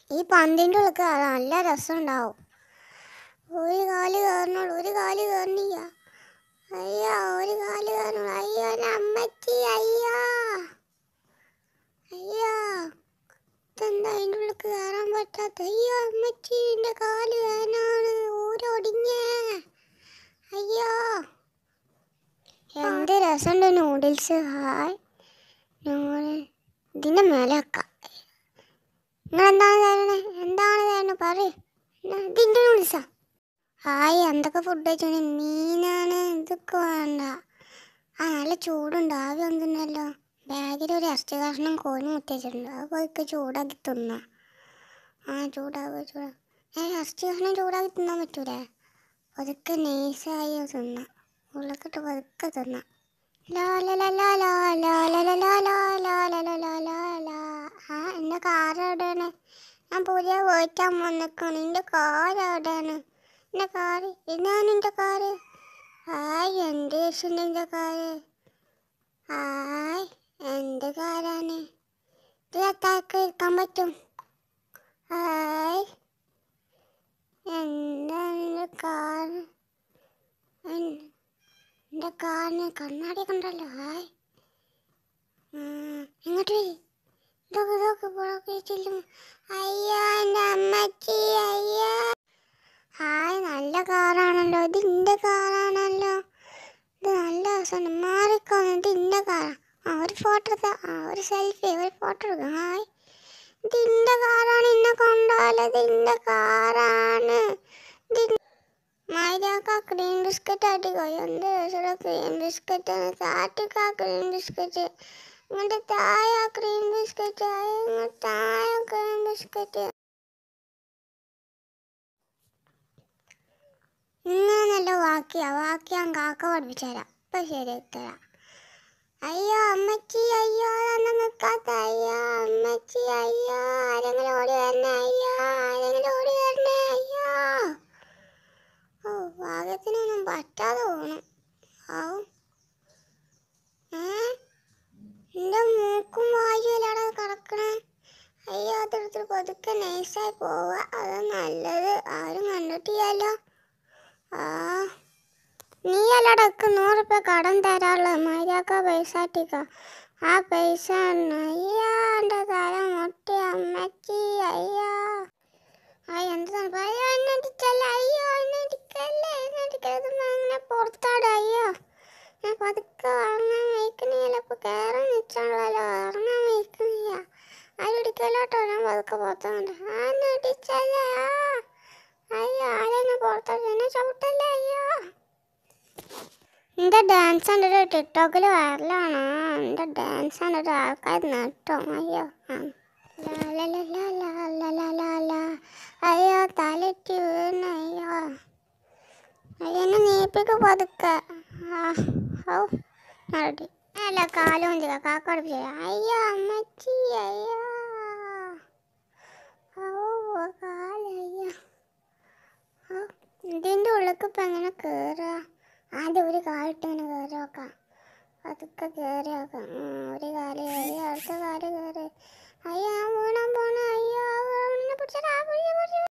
ഈ പന്തിൻ്റെ ഉള്ളിൽ കയറാൻ നല്ല രസമുണ്ടാവും ഒരു കാല് കയറണുള്ളൂ ഒരു കാല് കയറണില്ല അയ്യോ ഒരു കാല് കയറണുള്ളൂ അയ്യോ എൻ്റെ അമ്മച്ചി അയ്യോ അയ്യോ ഇതെന്താ അതിൻ്റെ ഉള്ളിൽ കയറാൻ പറ്റാത്ത അയ്യോ അമ്മച്ചി എൻ്റെ കാല് വേനാണ് ഊരൊടിഞ്ഞേ അയ്യോ എന്ത് രസമുണ്ട് നൂഡിൽസ് ഹായ് നൂഡിൽ ഇതിൻ്റെ മേലെ വെക്കാം നിങ്ങൾ എന്താണ് തരണേ എന്താണ് തരണേ പറയ് എന്നാ, ഇതിൻ്റെ നൂഡിൽസാ ഹായ് എന്തൊക്കെ ഫുഡ് കഴിച്ചാണ് മീനാണ് ഇതൊക്കെ വേണ്ട ആ നല്ല ചൂടുണ്ട് ആവി വന്നിട്ടുണ്ടല്ലോ ബാഗിൽ ഒരു ഇറച്ചി കഷ്ണം കോഴി മുത്തിച്ചിട്ടുണ്ട് അത് പോയിക്ക് ചൂടാക്കി തിന്നാം ആ ചൂടാവുക ചൂടാ ഏ ഇറച്ചി കഷ്ണം ചൂടാക്കി തിന്നാൻ പറ്റൂലേ പതുക്കെ നൈസായി തിന്നാം ഉള്ളക്കിട്ട് പതുക്കെ തിന്നാം ലാ ലാ ലാ ലാ ലാ ലാ ലാ ലാ ലാ ലാ ലാ ലാ ലാ ലാ ലാ ലാ ആ എൻ്റെ കാർ എവിടെയാണ് ഞാൻ പുതിയ പോയിട്ടാൻ വന്നിക്കാണ് എൻ്റെ കാർ എവിടെയാണ് എൻ്റെ കാറ് ഇതാണ് എൻ്റെ കാറ് ഹായ് എന്ത് രസമുണ്ട് എൻ്റെ കാറ് ഹായ് എന്ത് കാറാണ് ഇത് എത്താക്ക് ഇരിക്കാൻ പറ്റും ഹായ് എന്താണ് എൻ്റെ കാറ് എൻ്റെ കാറിന് കണ്ണാടി കണ്ടല്ലോ ഹായ് ഉം, ഇങ്ങോട്ട് വരി ഇതൊക്കെ ഇതൊക്കെ പുറകെ ചെല്ലും അയ്യോ എൻ്റെ അമ്മച്ചി അയ്യോ ഹായ് നല്ല കാറാണല്ലോ ഇത് എൻ്റെ കാറാണല്ലോ ഇത് നല്ല രസമുണ്ട് മാറിക്കോന്ന് ഇത് എൻ്റെ കാറാ ആ ഒരു ഫോട്ടോ എടുക്കാം ആ ഒരു സെൽഫി ഒരു ഫോട്ടോ എടുക്കാം ഹായ് ഇത് എൻ്റെ കാറാണ് എന്നെ കണ്ടാലോ ഇത് എൻ്റെ കാറാണ് ഇത് മൈദാക്ക ക്രീം ബിസ്ക്കറ്റ് ആട്ടിക്കോ എന്ത് രസമുള്ള ക്രീം ബിസ്ക്കറ്റ് താറ്റിക്ക ക്രീം ബിസ്ക്കറ്റ് ഇങ്ങോട്ട് തായ ക്രീം ബിസ്ക്കറ്റ് ഇങ്ങോട്ട് തായ ക്രീം ബിസ്ക്കറ്റ് ഇങ്ങനെ നല്ല വാക്കിയാ വാക്കിയാ കാക്ക പഠിപ്പിച്ചു തരാം ഇപ്പൊ ശരിയാക്കി തരാം അയ്യോ അമ്മച്ചി അയ്യോ അതൊന്ന് നിൽക്കാത്ത അയ്യോ അമ്മച്ചി അയ്യോ ആരെങ്കിലും ഓടി വരണേ അയ്യോ ആരെങ്കിലും ഓടി വരണേ അയ്യോ ഓ ഭാഗ്യത്തിനൊന്നും പറ്റാതെ പോകണം ആവും ഏ എൻ്റെ മൂക്കും വായുവല്ല അവിടെ കിടക്കണേ അയ്യോ അതെടുത്തിട്ട് പതുക്കെ നൈസായി പോവുക അതാ നല്ലത് ആരും കണ്ടിട്ടില്ലല്ലോ ആ നീ അല്ലടക്ക് നൂറുപ്യ കടം തരാനുള്ളത് മര്യാദക്ക പൈസ ഇട്ടിക്ക ആ പൈസ അയ്യോ എൻ്റെ തല മുട്ടി അമ്മച്ചി അയ്യോ ആ എന്ത് തണുപ്പ് അയ്യോ എന്നെ അടിച്ചല്ല അയ്യോ എന്നെ അടിക്കല്ലേ എന്നെ അടിക്കരുത് അങ്ങനെ പുറത്താട് അയ്യോ ഞാൻ പതുക്കെ ഉറങ്ങാൻ വയ്ക്കണില്ല ഇപ്പൊ കയറാൻ നിൽച്ചാണല്ലോ ഉറങ്ങാൻ വയ്ക്കണില്ല ആരും അടിക്കലോട്ടോ ഞാൻ പതുക്കെ പുറത്തുണ്ട് ആ എന്നെ അടിച്ചല്ലേ ആ അയ്യോ ആരെന്നെ പുറത്തോട്ട് എന്നെ ചവിട്ടല്ലേ അയ്യോ എൻ്റെ ഡാൻസ് കണ്ടിട്ട് ടിക്ടോക്കിൽ വൈറലാണോ എൻ്റെ ഡാൻസ് കണ്ടിട്ട് ആൾക്കാർ നട്ടോ അയ്യോ ആ ലാ ലാ ലാ ലാ ലാ ലാ ലാ ലാ ലാ അയ്യോ തലറ്റി വീണ അയ്യോ അയ്യോ എന്നെ നീപ്പിക്ക് പതുക്കെ ആ ഔ നടടി അല്ല കാലും ചില കാക്കടുപ്പിച്ച അയ്യോ അമ്മച്ചി അയ്യോ ഔ കാലയ്യോ ഔ ഇതിൻ്റെ ഉള്ളിലേക്ക് ഇപ്പം എങ്ങനെ കയറുക ആദ്യം ഒരു കാലിട്ട് ഇങ്ങനെ കയറി നോക്കാം പതുക്കെ കയറി നോക്കാം ഉം, ഒരു കാല് കയറി അടുത്ത കാല് കയറി അയ്യോ ഞാൻ വീണാൻ പോണ അയ്യോ വീണ പിടിച്ചടാ പിടിച്ച പിടിച്ച